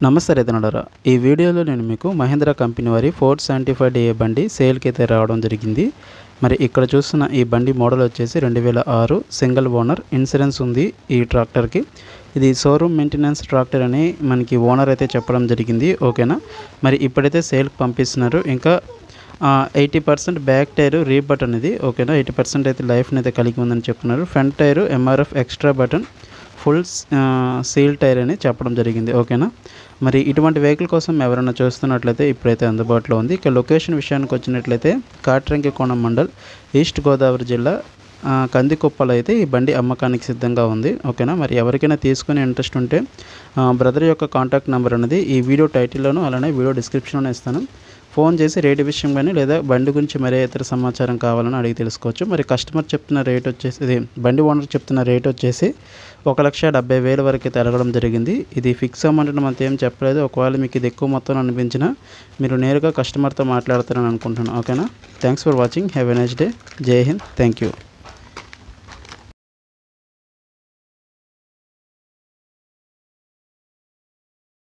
నమస్తే రైతన్నలారా ఈ వీడియోలో నేను మీకు మహేంద్ర కంపెనీ వారి ఫోర్ సెవెంటీ ఫైవ్ డిఏ బండి సేల్కి అయితే రావడం జరిగింది మరి ఇక్కడ చూస్తున్న ఈ బండి మోడల్ వచ్చేసి రెండు వేల ఆరు సింగిల్ ఓనర్ ఇన్సూరెన్స్ ఉంది ఈ ట్రాక్టర్కి ఇది షోరూమ్ మెయింటెనెన్స్ ట్రాక్టర్ అని మనకి ఓనర్ అయితే చెప్పడం జరిగింది ఓకేనా మరి ఇప్పుడైతే సేల్కి పంపిస్తున్నారు ఇంకా ఎయిటీ పర్సెంట్ బ్యాక్ టైరు రీ బటన్ ఇది ఓకేనా ఎయిటీ పర్సెంట్ అయితే లైఫ్ని అయితే కలిగి ఉందని చెప్తున్నారు front tyre MRF extra button full seal tyre అని చెప్పడం జరిగింది ఓకేనా మరి ఇటువంటి వెహికల్ కోసం ఎవరైనా చూస్తున్నట్లయితే ఇప్పుడైతే అందుబాటులో ఉంది ఇక లొకేషన్ విషయానికి వచ్చినట్లయితే కాట్రంకి కోణం మండల్ ఈస్ట్ గోదావరి జిల్లా ఆ, కందికొప్పలో అయితే ఈ బండి అమ్మకానికి సిద్ధంగా ఉంది ఓకేనా మరి ఎవరికైనా తీసుకునే ఇంట్రెస్ట్ ఉంటే బ్రదర్ యొక్క కాంటాక్ట్ నెంబర్ అనేది ఈ వీడియో టైటిల్లోను అలానే వీడియో డిస్క్రిప్షన్లోనే ఇస్తాను ఫోన్ చేసి రేటు విషయం కానీ లేదా బండి గురించి మరే ఇతర సమాచారం కావాలని అడిగి తెలుసుకోవచ్చు మరి కస్టమర్ చెప్తున్న రేట్ వచ్చేసి ఇది బండి ఓనర్ చెప్తున్న రేట్ వచ్చేసి ఒక లక్ష డెబ్బై వేల వరకు అయితే అడగడం జరిగింది ఇది ఫిక్స్ అమౌంట్ మనతో ఏం చెప్పలేదు ఒకవేళ మీకు ఇది ఎక్కువ మొత్తం అనిపించినా మీరు నేరుగా కస్టమర్తో మాట్లాడతారని అనుకుంటున్నాను ఓకేనా thanks for watching have a nice day జై హింద్ థ్యాంక్ యూ